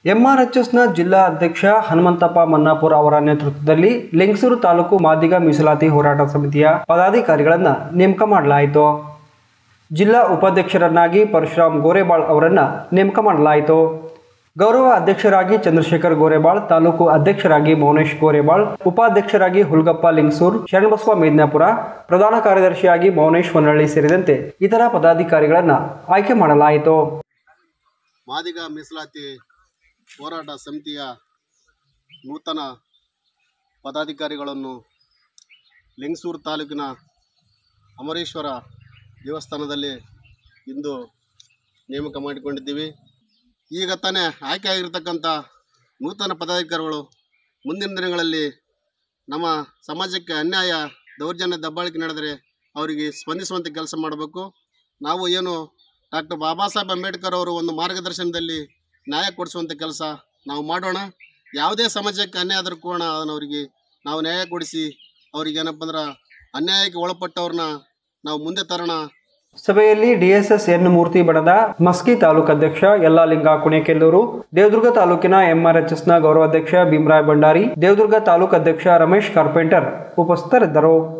ಎಂಆರ್ಎಚ್ಎಸ್ನ ಜಿಲ್ಲಾ ಅಧ್ಯಕ್ಷ ಹನುಮಂತಪ್ಪ ಮನ್ನಾಪುರ ಅವರ ನೇತೃತ್ವದಲ್ಲಿ ಲಿಂಗಸೂರು ತಾಲೂಕು ಮಾದಿಗ ಮೀಸಲಾತಿ ಹೋರಾಟ ಸಮಿತಿಯ ಪದಾಧಿಕಾರಿಗಳನ್ನು ನೇಮಕ ಮಾಡಲಾಯಿತು ಜಿಲ್ಲಾ ಉಪಾಧ್ಯಕ್ಷರನ್ನಾಗಿ ಪರಶುರಾಮ್ ಗೋರೆಬಾಳ್ ಅವರನ್ನು ನೇಮಕ ಮಾಡಲಾಯಿತು ಗೌರವ ಅಧ್ಯಕ್ಷರಾಗಿ ಚಂದ್ರಶೇಖರ್ ಗೋರೆಬಾಳ್ ತಾಲೂಕು ಅಧ್ಯಕ್ಷರಾಗಿ ಮೌನೇಶ್ ಗೋರೆಬಾಳ್ ಉಪಾಧ್ಯಕ್ಷರಾಗಿ ಹುಲ್ಗಪ್ಪ ಲಿಂಗಸೂರ್ ಶರಣಬಸವ ಮೇದ್ನಾಪುರ ಪ್ರಧಾನ ಕಾರ್ಯದರ್ಶಿಯಾಗಿ ಮೌನೇಶ್ ಹೊನ್ನಳ್ಳಿ ಸೇರಿದಂತೆ ಇತರ ಪದಾಧಿಕಾರಿಗಳನ್ನು ಆಯ್ಕೆ ಮಾಡಲಾಯಿತು ಮಾದಿಗ ಮೀಸಲಾತಿ ಹೋರಾಟ ಸಮಿತಿಯ ನೂತನ ಪದಾಧಿಕಾರಿಗಳನ್ನು ಲಿಂಗಸೂರು ತಾಲೂಕಿನ ಅಮರೇಶ್ವರ ದೇವಸ್ಥಾನದಲ್ಲಿ ಇಂದು ನೇಮಕ ಮಾಡಿಕೊಂಡಿದ್ದೀವಿ ಈಗ ತಾನೇ ಆಯ್ಕೆ ಆಗಿರತಕ್ಕಂಥ ನೂತನ ಪದಾಧಿಕಾರಿಗಳು ಮುಂದಿನ ದಿನಗಳಲ್ಲಿ ನಮ್ಮ ಸಮಾಜಕ್ಕೆ ಅನ್ಯಾಯ ದೌರ್ಜನ್ಯ ದಬ್ಬಾಳಿಕೆ ನಡೆದರೆ ಅವರಿಗೆ ಸ್ಪಂದಿಸುವಂತೆ ಕೆಲಸ ಮಾಡಬೇಕು ನಾವು ಏನು ಡಾಕ್ಟರ್ ಬಾಬಾ ಸಾಹೇಬ್ ಅಂಬೇಡ್ಕರ್ ಅವರು ಒಂದು ಮಾರ್ಗದರ್ಶನದಲ್ಲಿ ನ್ಯಾಯ ಕೊಡಿಸುವಂಥ ಕೆಲಸ ನಾವು ಮಾಡೋಣ ಯಾವುದೇ ಸಮಾಜಕ್ಕೆ ಅನ್ಯಾಯ ಆದರೂ ಕೂಡ ಅದನ್ನು ಅವರಿಗೆ ನಾವು ನ್ಯಾಯ ಕೊಡಿಸಿ ಅವ್ರಿಗೆ ಏನಪ್ಪ ಅಂದ್ರೆ ಅನ್ಯಾಯಕ್ಕೆ ಒಳಪಟ್ಟವ್ರನ್ನ ನಾವು ಮುಂದೆ ತರೋಣ ಸಭೆಯಲ್ಲಿ ಡಿಎಸ್ಎಸ್ ಎನ್ ಮೂರ್ತಿ ಬಣದ ಮಸ್ಕಿ ತಾಲೂಕು ಅಧ್ಯಕ್ಷ ಯಲ್ಲಾಲಿಂಗ ಕುಣೆಕೆಲ್ಲೂರು ದೇವದುರ್ಗ ತಾಲೂಕಿನ ಎಂಆರ್ಎಚ್ಎಸ್ನ ಗೌರವಾಧ್ಯಕ್ಷ ಭೀಮರಾಯ್ ಭಂಡಾರಿ ದೇವದುರ್ಗ ತಾಲೂಕು ಅಧ್ಯಕ್ಷ ರಮೇಶ್ ಕಾರ್ಪೆಂಟರ್ ಉಪಸ್ಥಿತರಿದ್ದರು